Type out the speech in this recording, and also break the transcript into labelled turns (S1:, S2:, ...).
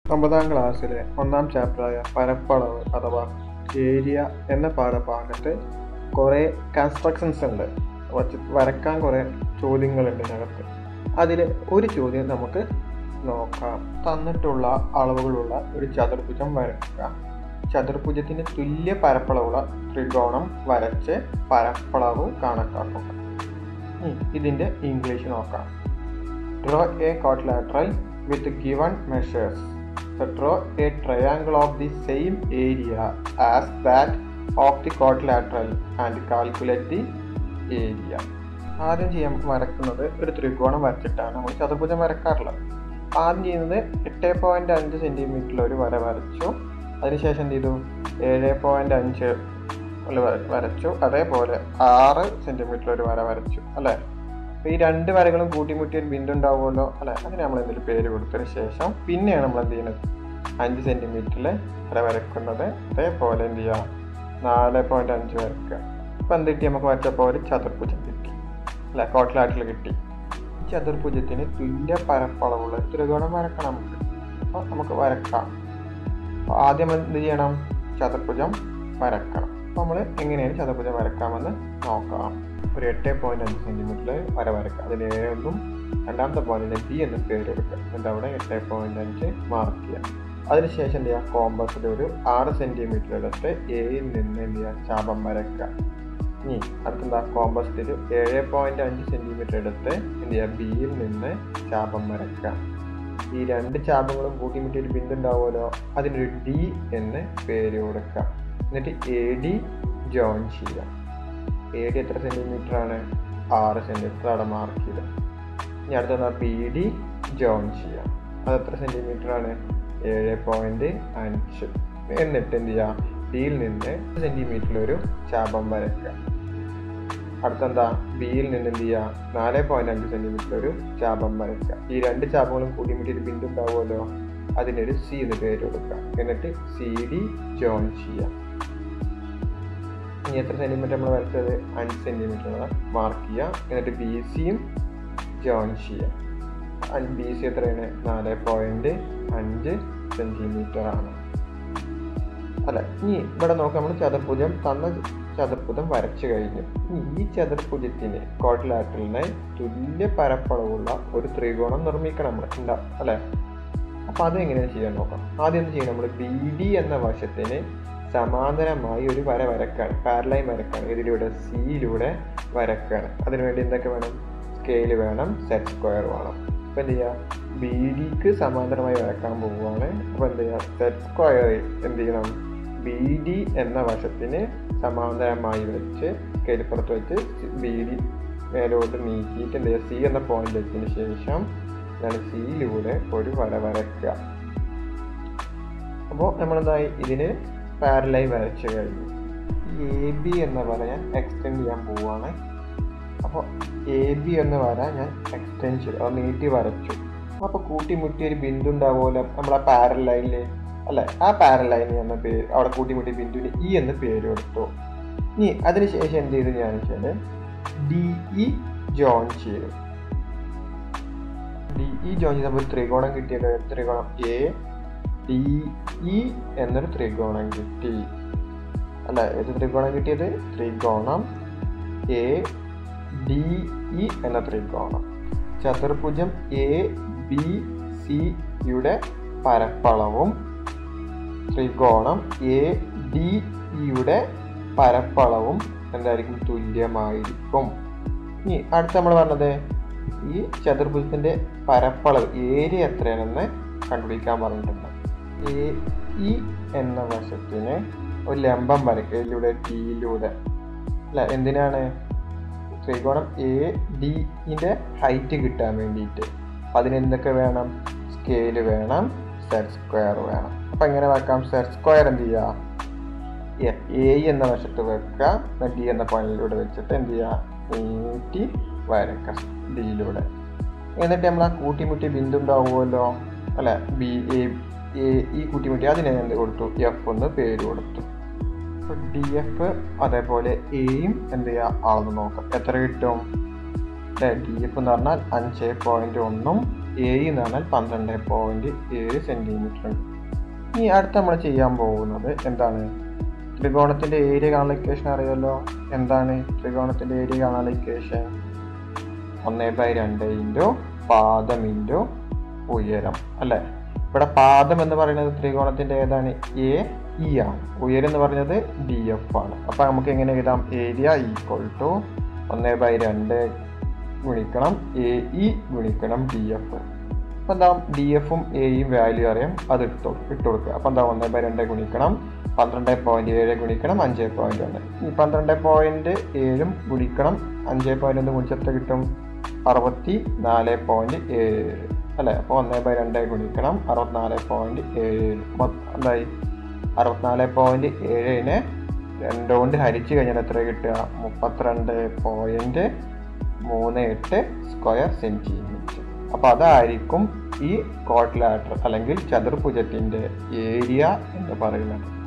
S1: ഒമ്പതാം ക്ലാസ്സിലെ ഒന്നാം ചാപ്റ്ററായ പരപ്പളവ് അഥവാ ഏരിയ എന്ന പാഠഭാഗത്ത് കുറേ കൺസ്ട്രക്ഷൻസ് ഉണ്ട് വച്ച് വരക്കാൻ കുറേ ചോദ്യങ്ങളുണ്ട് ഇതിനകത്ത് അതിൽ ഒരു ചോദ്യം നമുക്ക് നോക്കാം തന്നിട്ടുള്ള അളവുകളുള്ള ഒരു ചതുർഭുജം വരക്കുക ചതുർഭുജത്തിന് തുല്യ പരപ്പളവുള്ള ത്രികോണം വരച്ച് പരപ്പളവ് കണക്കാക്കുക ഇനി ഇതിൻ്റെ ഇംഗ്ലീഷ് നോക്കാം Draw a quadrilateral with given measures. So draw a triangle of the same area as that of the quadrilateral and calculate the area. ആദ്യം ചെയ്യാൻ വരക്കുന്നത് ഒരു ത്രികോണം വരച്ചിട്ടാണ് നമ്മൾ ചതുർഭുജം വരക്കാറുള്ളത് ആദ്യം ചെയ്യുന്നത് എട്ട് പോയിന്റ് അഞ്ച് സെന്റിമീറ്ററിൽ ഒരു വര വരച്ചു അതിനുശേഷം എന്ത് ചെയ്തു ഏഴ് പോയിന്റ് അഞ്ച് വരച്ചു അതേപോലെ ആറ് സെന്റിമീറ്ററിൽ ഒരു വര വരച്ചു അല്ലേ അപ്പോൾ ഈ രണ്ട് വരകളും കൂട്ടിമുട്ടി ഒരു ബിന്ദു ഉണ്ടാവുമല്ലോ അല്ലെ അതിന് നമ്മൾ എന്തെങ്കിലും പേര് കൊടുത്തതിന് ശേഷം പിന്നെയാണ് നമ്മൾ എന്ത് ചെയ്യുന്നത് അഞ്ച് സെന്റിമീറ്ററിൽ വര വരക്കുന്നത് അതേപോലെ എന്ത് ചെയ്യുക നാല് പോയിന്റ് അഞ്ച് വരക്കുക ഇപ്പം എന്ത് കിട്ടി നമുക്ക് വരച്ചപ്പോൾ ഒരു ചതുർഭുജം കിട്ടി അല്ലെ കോട്ടിലാട്ടിൽ കിട്ടി ചതുർഭുജത്തിന് തുല്യ പരപ്പളവുള്ള ഒരു ത്രികോണം വരക്കണം നമുക്ക് അപ്പോൾ നമുക്ക് വരക്കാം അപ്പോൾ ആദ്യം എന്ത് ചെയ്യണം ചതുർഭുജം വരക്കണം അപ്പോൾ നമ്മൾ എങ്ങനെയാണ് ചതുർഭുജം വരക്കാമെന്ന് നോക്കാം ഒരു എട്ട് പോയിന്റ് അഞ്ച് സെന്റിമീറ്ററിൽ വര വരക്കുക അതിന് എ ഒന്നും രണ്ടാമത്തെ പോയിന്റിന് ബി എന്ന് പേര് കൊടുക്കുക എന്നിട്ട് അവിടെ എട്ട് പോയിന്റ് അഞ്ച് മാർക്ക് ചെയ്യുക അതിനുശേഷം എന്ത് ചെയ്യുക കോമ്പസിൽ ഒരു ആറ് സെന്റിമീറ്റർ എടുത്ത് എയിൽ നിന്ന് എന്ത് ചെയ്യുക ചാപം വരക്കുക ഇനി അടുത്തെന്താ കോമ്പസിൽ ഏഴ് പോയിന്റ് അഞ്ച് സെന്റിമീറ്റർ എടുത്ത് എന്ത് ചെയ്യുക ബിയിൽ നിന്ന് ചാപം വരക്കുക ഈ രണ്ട് ചാപങ്ങളും കൂട്ടിമുട്ടി ഒരു ബിന്ദു ഉണ്ടാവുമല്ലോ അതിനൊരു ഡി എന്ന് പേര് കൊടുക്കുക എന്നിട്ട് എ ഡി ജോയിൻ ചെയ്യുക എ ഡി എത്ര സെൻറ്റിമീറ്റർ ആണ് ആറ് സെൻറ്റിമീറ്റർ അവിടെ മാർക്ക് ചെയ്ത് ഇനി അടുത്ത ബി ഡി ജോയിൻ ചെയ്യാം അത് എത്ര സെൻറ്റിമീറ്റർ ആണ് ഏഴ് പോയിൻറ്റ് അഞ്ച് എന്നിട്ട് എന്ത് ചെയ്യുക ഡിയിൽ നിന്ന് സെൻറ്റിമീറ്ററിൽ ഒരു ചാപം വരയ്ക്കുക അടുത്തെന്താ ബിയിൽ നിന്ന് എന്ത് ചെയ്യുക നാല് പോയിൻറ്റ് അഞ്ച് സെൻറ്റിമീറ്ററിൽ ഒരു ചാപം വരയ്ക്കുക ഈ രണ്ട് ചാപങ്ങളും കൂടിമുട്ടി ഒരു ബിന്ദു ഉണ്ടാവുമല്ലോ അതിനൊരു സി എന്ന് പേര് കൊടുക്കുക എന്നിട്ട് സി ഡി ജോയിൻ ചെയ്യാം ഇനി എത്ര സെൻറ്റിമീറ്റർ നമ്മൾ വരച്ചത് അഞ്ച് സെൻറ്റിമീറ്റർ മാർക്ക് ചെയ്യുക എന്നിട്ട് ബി സിയും ജോയിൻ ചെയ്യുക ബി സി എത്രയാണ് നാല് പോയിൻറ്റ് അഞ്ച് സെൻറ്റിമീറ്റർ ആണ് അല്ല ഇനി ഇവിടെ നോക്കാം നമ്മൾ ചതുർഭുജം തന്ന ചതുർഭുജം വരച്ചു കഴിഞ്ഞു ഇനി ഈ ചതുർഭുജത്തിന് കോട്ടിലാറ്റലിനെ തുല്യ പരപ്പളവുള്ള ഒരു ത്രികോണം നിർമ്മിക്കണം നമ്മൾ ഉണ്ടാവും അല്ലേ അപ്പോൾ അത് എങ്ങനെയാണ് ചെയ്യാൻ നോക്കാം ആദ്യം എന്ത് ചെയ്യണം നമ്മൾ ബി ഡി എന്ന വശത്തിന് സമാന്തരമായി ഒരു വര വരക്കാണ് പാരലൈൻ വരക്കാണ് ഇതിലൂടെ സിയിലൂടെ വരക്കാണ് അതിനുവേണ്ടി എന്തൊക്കെ വേണം സ്കെയിൽ വേണം സെറ്റ് സ്ക്വയർ വേണം അപ്പോൾ എന്ത് ചെയ്യുക ബി ഡിക്ക് സമാന്തരമായി വരക്കാൻ പോവുകയാണ് അപ്പോൾ എന്ത് ചെയ്യുക സെറ്റ് സ്ക്വയർ എന്ത് ചെയ്യണം ബി ഡി എന്ന വശത്തിന് സമാന്തരമായി വെച്ച് സ്കെയിൽപ്പുറത്ത് വെച്ച് ബി ഡി മേലോട്ട് നീക്കിയിട്ട് എന്ത് ചെയ്യുക സി എന്ന പോയിന്റ് എത്തിയതിന് ശേഷം എന്താണ് സിയിലൂടെ ഒരു വര വരക്കുക അപ്പോൾ നമ്മളെന്തായി ഇതിന് പാരലായി വരച്ചു കഴിഞ്ഞു എ ബി എന്ന വര ഞാൻ എക്സ്റ്റെൻഡ് ചെയ്യാൻ പോവുകയാണ് അപ്പോൾ എ ബി എന്ന വര ഞാൻ എക്സ്റ്റെൻഡ് ചെയ്തു അത് നീട്ടി വരച്ചു അപ്പോൾ കൂട്ടിമുട്ടി ഒരു ബിന്ദു ഉണ്ടാവുമല്ലോ നമ്മളെ പാരൽ ലൈനിൽ അല്ലേ ആ പാരൽ ലൈൻ എന്ന പേര് അവിടെ കൂട്ടിമുട്ടി ബിന്ദുവിന് ഇ എന്ന് പേര് കൊടുത്തു ഇനി അതിനുശേഷം എന്ത് ചെയ്തു ഞാൻ വെച്ചാൽ ഡി ഇ ജോയിൻ ചെയ്തു ഡി ഇ ജോയിൻ ചെയ്തപ്പോൾ ഒരു ത്രികോണം കിട്ടിയല്ലോ ത്രികോണം എ ഡി ഇ എന്നൊരു ത്രികോണം കിട്ടി അല്ല ഏത് ത്രികോണം കിട്ടിയത് ത്രികോണം എ ഡി ഇ എന്ന ത്രികോണം ചതുർഭുജം എ ബി സിയുടെ പരപ്പളവും ത്രികോണം എ ഡി ഇയുടെ പരപ്പളവും എന്തായിരിക്കും തുല്യമായിരിക്കും ഇനി അടുത്ത നമ്മൾ പറഞ്ഞത് ഈ ചതുർഭുജത്തിന്റെ പരപ്പളവ് ഏരിയ എത്രയാണെന്ന് കണ്ടുപിടിക്കാൻ പറഞ്ഞിട്ടുണ്ട് എ ഇ എന്ന വശത്തിന് ഒരു ലംബം വരയ്ക്കുക ഇതിലൂടെ ടിയിലൂടെ അല്ല എന്തിനാണ് ത്രികോണം എ ഡിന്റെ ഹൈറ്റ് കിട്ടാൻ വേണ്ടിയിട്ട് അതിന് എന്തൊക്കെ വേണം സ്കെയില് വേണം സെറ്റ് സ്ക്വയർ വേണം അപ്പം എങ്ങനെ വെക്കാം സെറ്റ് സ്ക്വയർ എന്ത് ചെയ്യുക എ എന്ന വശത്ത് വെക്കുക ഡി എന്ന പോയിന്റിലൂടെ വെച്ചിട്ട് എന്ത് ചെയ്യുക നീട്ടി വരക്കുക ഡിയിലൂടെ എന്നിട്ട് നമ്മൾ ആ കൂട്ടിമുട്ടി ബിന്ദു ഉണ്ടാവുമല്ലോ അല്ലെ ബി എ ഈ കൂട്ടിമുട്ടി അതിനെ എന്ത് കൊടുത്തു എഫ് എന്ന് പേര് കൊടുത്തു ഡി എഫ് അതേപോലെ എയും എന്ത് ചെയ്യുക അളന്ന് നോക്കാം എത്ര കിട്ടും ഡി എഫ് എന്ന് പറഞ്ഞാൽ അഞ്ച് പോയിന്റ് ഒന്നും എ എന്ന് പറഞ്ഞാൽ പന്ത്രണ്ട് പോയിന്റ് ഏഴ് സെന്റിമീറ്റർ ഉണ്ട് ഇനി അടുത്ത നമ്മൾ ചെയ്യാൻ പോകുന്നത് എന്താണ് ത്രികോണത്തിന്റെ ഏരിയ കാണാനുള്ള ഇക്വേഷൻ അറിയാമല്ലോ എന്താണ് ത്രികോണത്തിന്റെ ഏരിയ കാണാനുള്ള ഇക്വേഷൻ ഒന്ന് ബൈ രണ്ട് ഇൻറ്റു പാദം ഇൻറ്റു ഉയരം അല്ലേ ഇവിടെ പാദം എന്ന് പറയുന്നത് ത്രികോണത്തിന്റെ ഏതാണ് എ ഇ ആണ് ഉയരം എന്ന് പറയുന്നത് ഡി എഫ് ആണ് അപ്പൊ നമുക്ക് എങ്ങനെ എഴുതാം ഏരിയ ഈക്വൽ ടു ഒന്ന് ബൈ രണ്ട് ഗുണിക്കണം എ ഇ ഗുണിക്കണം ഡി എഫ് അപ്പൊ എന്താ ഡി എഫും എയും വാല്യൂ അറിയാം അത് ഇട്ടു ഇട്ട് കൊടുക്കുക അപ്പൊ എന്താ ഒന്ന് ബൈ രണ്ട് ഗുണിക്കണം പന്ത്രണ്ട് പോയിന്റ് ഏഴ് ഗുണിക്കണം അഞ്ച് പോയിന്റ് ഒന്ന് ഈ പന്ത്രണ്ട് പോയിന്റ് ഏഴും ഗുണിക്കണം അഞ്ച് പോയിന്റ് ഒന്ന് ഗുണിച്ച് എത്ര കിട്ടും അറുപത്തി നാല് പോയിന്റ് ഏഴ് അല്ലെ അപ്പോൾ ഒന്ന് ബൈ രണ്ട് ഗുണിക്കണം അറുപത്തിനാല് പോയിന്റ് ഏഴ് എന്തായി അറുപത്തിനാല് പോയിന്റ് ഏഴിനെ രണ്ട് കൊണ്ട് ഹരിച്ചു കഴിഞ്ഞാൽ എത്ര കിട്ടുക മുപ്പത്തിരണ്ട് പോയിന്റ് മൂന്ന് എട്ട് സ്ക്വയർ സെന്റിമീറ്റർ അപ്പൊ അതായിരിക്കും ഈ കോട്ട്ലാറ്റർ അല്ലെങ്കിൽ ചതുർഭുജത്തിന്റെ ഏരിയ എന്ന് പറയുന്നത്